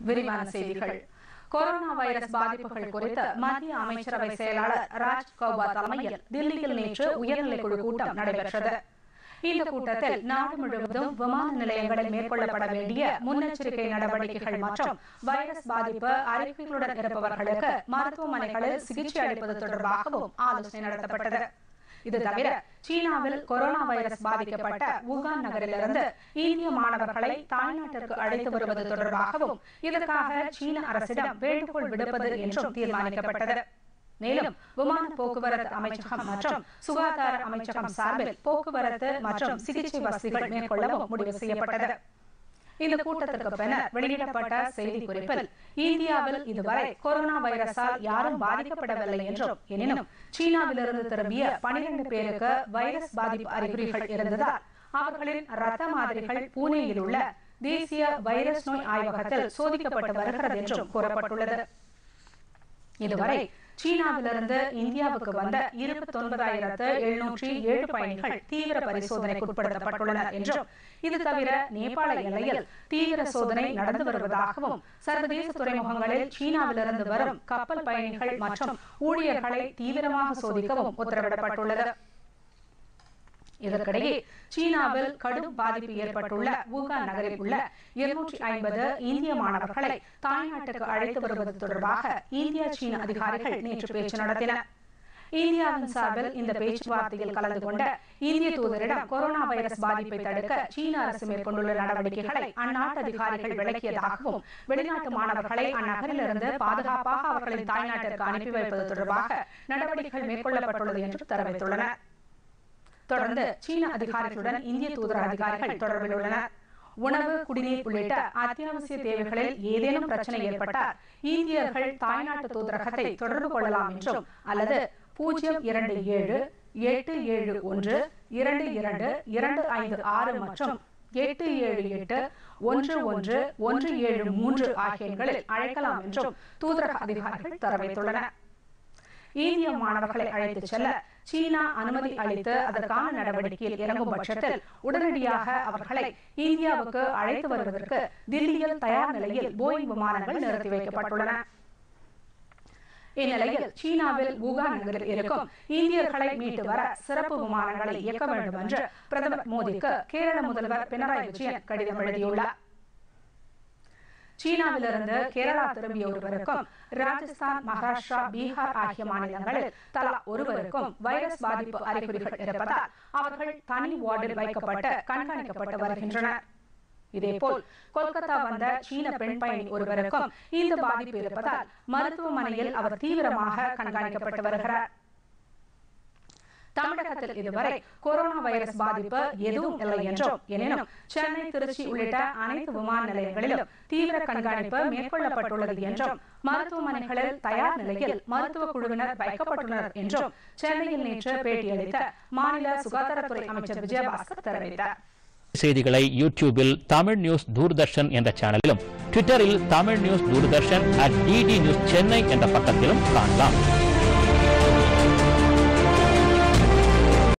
விரிவான செய்திகள் corona virus பாதிப்புகள் குறித்து மத்திய அமைச்சரவை செயலாளர் ராஜ் கௌபா தலைமையில் தில்லியில் நேற்று உயர்நிலைக் குழு கூட்டம் நடைபெற்றது இந்த கூட்டத்தில் நாடு முழுவதும் விமான நிலையங்களில் மேற்கொள்ளப்பட வேண்டிய முன்னெச்சரிக்கை நடவடிக்கைகள் மற்றும் வைரஸ் பாதிப்பு அறிகுறிகளுடன் இருப்பவர்களுக்கு மருத்துவமனைகளில் சிகிச்சை அளிப்பது தொடர்பாகவும் ஆலோசனை நடத்தப்பட்டது இது தவிர சீனாவில் கொரோனா வைரஸ் பாதிக்கப்பட்ட வுகான் நகரிலிருந்து இந்திய மாணவர்களை தாய்நாட்டிற்கு அழைத்து வருவது தொடர்பாகவும் இதற்காக சீன அரசிடம் வேண்டுகோள் விடுப்பது என்றும் தீர்மானிக்கப்பட்டது மேலும் விமான போக்குவரத்து அமைச்சகம் மற்றும் சுகாதார அமைச்சகம் சார்பில் போக்குவரத்து மற்றும் சிகிச்சை வசதிகள் மேற்கொள்ளவும் முடிவு செய்யப்பட்டது இந்த கூட்டத்திற்கு பின்னர் வெளியிடப்பட்ட செய்திக்குறிப்பில் இந்தியாவில் இதுவரை கொரோனா வைரஸால் யாரும் பாதிக்கப்படவில்லை என்றும் எனினும் சீனாவிலிருந்து திரும்பிய பனிரெண்டு பேருக்கு வைரஸ் பாதிப்பு அறிகுறிகள் இருந்ததால் அவர்களின் ரத்த மாதிரிகள் பூனேயில் உள்ள தேசிய வைரஸ் நோய் ஆய்வகத்தில் சோதிக்கப்பட்டு வருகிறது என்றும் கூறப்பட்டுள்ளது இதுவரை சீனாவிலிருந்து இந்தியாவுக்கு வந்த இருபத்தி ஒன்பதாயிரத்து எழுநூற்றி ஏழு பயணிகள் தீவிர பரிசோதனைக்கு உட்படுத்தப்பட்டுள்ளனர் என்றும் இது தவிர நேபாள எல்லையில் தீவிர சோதனை நடந்து வருவதாகவும் சர்வதேச துறைமுகங்களில் சீனாவிலிருந்து வரும் கப்பல் பயணிகள் மற்றும் ஊழியர்களை தீவிரமாக சோதிக்கவும் உத்தரவிடப்பட்டுள்ளது இதற்கிடையே சீனாவில் கடும் பாதிப்பு ஏற்பட்டுள்ள வூகான் நகரில் உள்ள இருநூற்றி ஐம்பது இந்திய மாணவர்களை தாய்நாட்டுக்கு அழைத்து வருவது தொடர்பாக இந்தியா சீன அதிகாரிகள் நேற்று பேச்சு நடத்தினர் இந்தியாவின் சார்பில் இந்த பேச்சுவார்த்தையில் கலந்து கொண்ட இந்திய தூதரிடம் கொரோனா வைரஸ் பாதிப்பை தடுக்க சீன அரசு மேற்கொண்டுள்ள நடவடிக்கைகளை அந்நாட்டு அதிகாரிகள் விளக்கியதாகவும் வெளிநாட்டு மாணவர்களை அந்நகரிலிருந்து பாதுகாப்பாக அவர்களின் தாய்நாட்டிற்கு அனுப்பி வைப்பது தொடர்பாக நடவடிக்கைகள் மேற்கொள்ளப்பட்டுள்ளது என்று தெரிவித்துள்ளனர் தொடர்ந்து சீன அதிகாரிகளுடன் இந்திய தூதர அதிகாரிகள் தொடர்பில் உள்ளனர் உணவு குடிநீர் உள்ளிட்ட அத்தியாவசிய தேவைகளில் ஏதேனும் பிரச்சனை ஏற்பட்டால் இந்தியர்கள் தாய்நாட்டு தூதரகத்தை தொடர்பு கொள்ளலாம் என்றும் அல்லது பூஜ்ஜியம் இரண்டு ஏழு எட்டு ஏழு ஒன்று இரண்டு இரண்டு இரண்டு ஐந்து ஆறு மற்றும் எட்டு ஏழு எட்டு ஒன்று ஒன்று ஒன்று ஏழு மூன்று ஆகிய எண்களில் அழைக்கலாம் என்றும் தூதரக அதிகாரிகள் தெரிவித்துள்ளனர் இந்திய மாணவர்களை அழைத்துச் செல்ல சீனா அனுமதி அளித்து அதற்கான நடவடிக்கையில் இறங்கும் பட்சத்தில் உடனடியாக அவர்களை இந்தியாவுக்கு அழைத்து வருவதற்கு தில்லியில் தயார் நிலையில் போயிங் விமானங்கள் நிறுத்தி வைக்கப்பட்டுள்ளன இந்நிலையில் சீனாவில் வூகான் நகரில் இருக்கும் இந்தியர்களை மீட்டு வர சிறப்பு விமானங்களை இயக்க வேண்டும் என்று பிரதமர் மோடிக்கு கேரள முதல்வர் பினராயி விஜயன் கடிதம் எழுதியுள்ளார் சீனாவிலிருந்து கேரளா திரும்பிய ஒருவருக்கும் ராஜஸ்தான் மகாராஷ்டிரா பீகார் ஆகிய மாநிலங்களில் தலா ஒருவருக்கும் வைரஸ் பாதிப்பு அறிகுறிகள் இருப்பதால் அவர்கள் தனி வார்டில் வைக்கப்பட்டு கண்காணிக்கப்பட்டு வருகின்றனர் இதேபோல் கொல்கத்தா வந்த சீன பெண் பயணி ஒருவருக்கும் இந்த பாதிப்பு இருப்பதால் மருத்துவமனையில் அவர் தீவிரமாக கண்காணிக்கப்பட்டு வருகிறார் தமிழகத்தில் இதுவரை கொரோனா வைரஸ் பாதிப்பு எதுவும் இல்லை என்றும் எனினும் சென்னை திருச்சி உள்ளிட்ட அனைத்து விமான நிலையங்களிலும் தீவிர கண்காணிப்பு மேற்கொள்ளப்பட்டுள்ளது என்றும் மருத்துவமனைகளில் தயார் நிலையில் மருத்துவ குழுவினர் வைக்கப்பட்டுள்ளனர் என்றும் சென்னையில் நேற்று பேட்டியளித்த மாநில சுகாதாரத்துறை அமைச்சர் விஜயபாஸ்கர் தெரிவித்தார் செய்திகளை யூடியூபில் தமிழ் நியூஸ் தூர்தர்ஷன் என்ற சேனலிலும் ட்விட்டரில் Tamil news Doordarshan at DD news Chennai என்ற பக்கத்திலும் காணலாம்